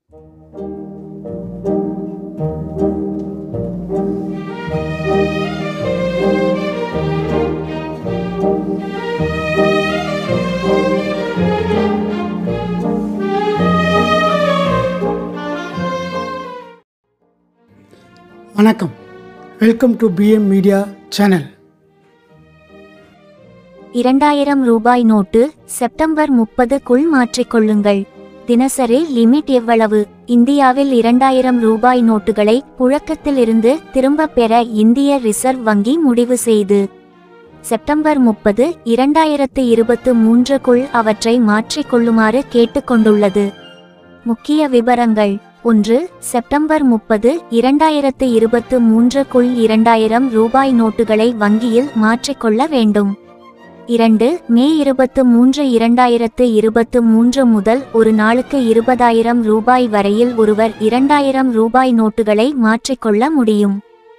வணக்கம் welcome to PM media channel இரண்டாயிரம் ரூபாய் நோட்டு செப்டம்பர் முப்பதுக்குள் மாற்றிக்கொள்ளுங்கள் தினசரி லிமிட் எவ்வளவு இந்தியாவில் இரண்டாயிரம் ரூபாய் நோட்டுகளை புழக்கத்திலிருந்து திரும்பப் பெற இந்திய ரிசர்வ் வங்கி முடிவு செய்து செப்டம்பர் முப்பது இரண்டாயிரத்து இருபத்து மூன்றுக்குள் அவற்றை மாற்றிக்கொள்ளுமாறு கேட்டுக்கொண்டுள்ளது முக்கிய விவரங்கள் ஒன்று செப்டம்பர் முப்பது இரண்டாயிரத்து இருபத்து மூன்றுக்குள் இரண்டாயிரம் ரூபாய் நோட்டுகளை வங்கியில் மாற்றிக்கொள்ள வேண்டும் இரண்டு மே இருபத்து மூன்று இரண்டாயிரத்து இருபத்து மூன்று முதல் ஒரு நாளுக்கு இருபதாயிரம் ரூபாய் வரையில் ஒருவர் இரண்டாயிரம் ரூபாய் நோட்டுகளை மாற்றிக்கொள்ள முடியும்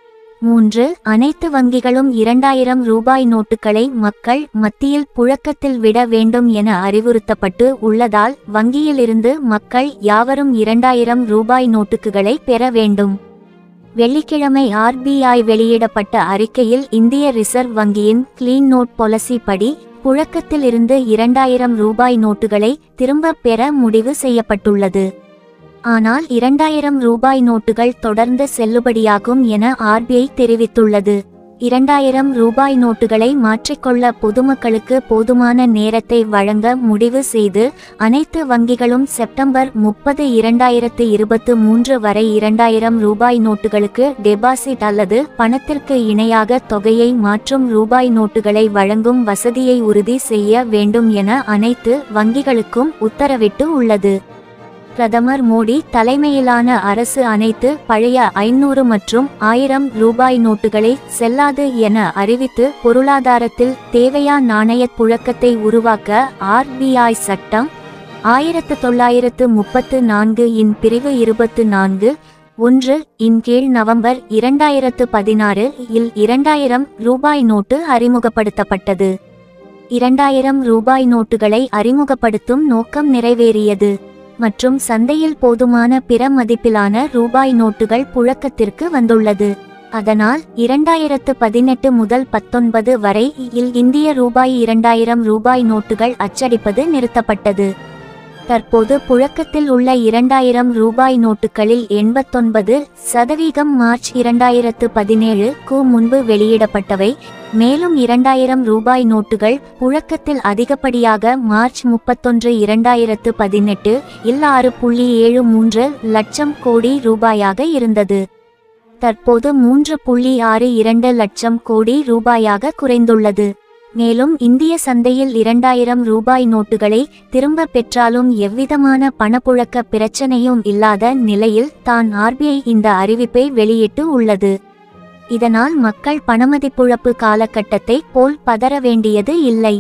மூன்று அனைத்து வங்கிகளும் இரண்டாயிரம் ரூபாய் நோட்டுகளை மக்கள் மத்தியில் புழக்கத்தில் விட வேண்டும் என அறிவுறுத்தப்பட்டு உள்ளதால் வங்கியிலிருந்து மக்கள் யாவரும் இரண்டாயிரம் ரூபாய் நோட்டுகளை பெற வேண்டும் வெள்ளிக்கிழமை ஆர்பிஐ வெளியிடப்பட்ட அறிக்கையில் இந்திய ரிசர்வ் வங்கியின் கிளீன் நோட் பாலிசி படி புழக்கத்தில் இருந்து இரண்டாயிரம் ரூபாய் நோட்டுகளை திரும்பப் பெற முடிவு செய்யப்பட்டுள்ளது ஆனால் இரண்டாயிரம் ரூபாய் நோட்டுகள் தொடர்ந்து செல்லுபடியாகும் என ஆர்பிஐ தெரிவித்துள்ளது இரண்டாயிரம் ரூபாய் நோட்டுகளை மாற்றிக்கொள்ள பொதுமக்களுக்கு போதுமான நேரத்தை வழங்க முடிவு செய்து அனைத்து வங்கிகளும் செப்டம்பர் முப்பது இரண்டாயிரத்து இருபத்து மூன்று வரை இரண்டாயிரம் ரூபாய் நோட்டுகளுக்கு டெபாசிட் அல்லது பணத்திற்கு இணையாக தொகையை மாற்றும் ரூபாய் நோட்டுகளை வழங்கும் வசதியை உறுதி செய்ய வேண்டும் என அனைத்து வங்கிகளுக்கும் உத்தரவிட்டு உள்ளது பிரதமர் மோடி தலைமையிலான அரசு அனைத்து பழைய ஐநூறு மற்றும் ஆயிரம் ரூபாய் நோட்டுகளை செல்லாது என அறிவித்து பொருளாதாரத்தில் தேவையா நாணய புழக்கத்தை உருவாக்க ஆர்பிஐ சட்டம் ஆயிரத்து தொள்ளாயிரத்து முப்பத்து நான்கு இன் பிரிவு இருபத்து நான்கு ஒன்று இன் கீழ் நவம்பர் இரண்டாயிரத்து பதினாறு இல் இரண்டாயிரம் ரூபாய் நோட்டு அறிமுகப்படுத்தப்பட்டது இரண்டாயிரம் ரூபாய் நோட்டுகளை அறிமுகப்படுத்தும் நோக்கம் நிறைவேறியது மற்றும் சந்தையில் போதுமான பிற மதிப்பிலான ரூபாய் நோட்டுகள் புழக்கத்திற்கு வந்துள்ளது அதனால் இரண்டாயிரத்து பதினெட்டு முதல் பத்தொன்பது வரை இல் இந்திய ரூபாய் இரண்டாயிரம் ரூபாய் நோட்டுகள் அச்சடிப்பது நிறுத்தப்பட்டது தற்போது புழக்கத்தில் உள்ள இரண்டாயிரம் ரூபாய் நோட்டுகளில் எண்பத்தொன்பது சதவீதம் மார்ச் இரண்டாயிரத்து பதினேழு க்கு முன்பு வெளியிடப்பட்டவை மேலும் இரண்டாயிரம் ரூபாய் நோட்டுகள் புழக்கத்தில் அதிகப்படியாக மார்ச் முப்பத்தொன்று இரண்டாயிரத்து பதினெட்டு இல் ஆறு புள்ளி ஏழு மூன்று லட்சம் கோடி ரூபாயாக இருந்தது தற்போது மூன்று புள்ளி ஆறு இரண்டு லட்சம் கோடி ரூபாயாக குறைந்துள்ளது மேலும் இந்திய சந்தையில் இரண்டாயிரம் ரூபாய் நோட்டுகளை திரும்ப பெற்றாலும் எவ்விதமான பணப்புழக்க பிரச்சனையும் இல்லாத நிலையில் தான் ஆர்பிஐ இந்த அறிவிப்பை வெளியிட்டு உள்ளது இதனால் மக்கள் பணமதிப்புழப்பு காலகட்டத்தை போல் பதற வேண்டியது இல்லை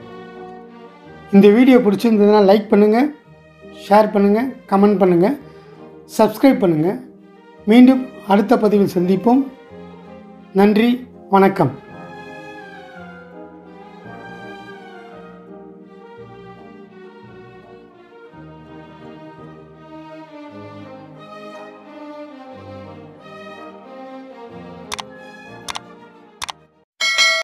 இந்த வீடியோ பிடிச்சிருந்ததுன்னா லைக் பண்ணுங்கள் ஷேர் பண்ணுங்கள் கமெண்ட் பண்ணுங்கள் சப்ஸ்கிரைப் பண்ணுங்கள் மீண்டும் அடுத்த பதிவில் சந்திப்போம் நன்றி வணக்கம்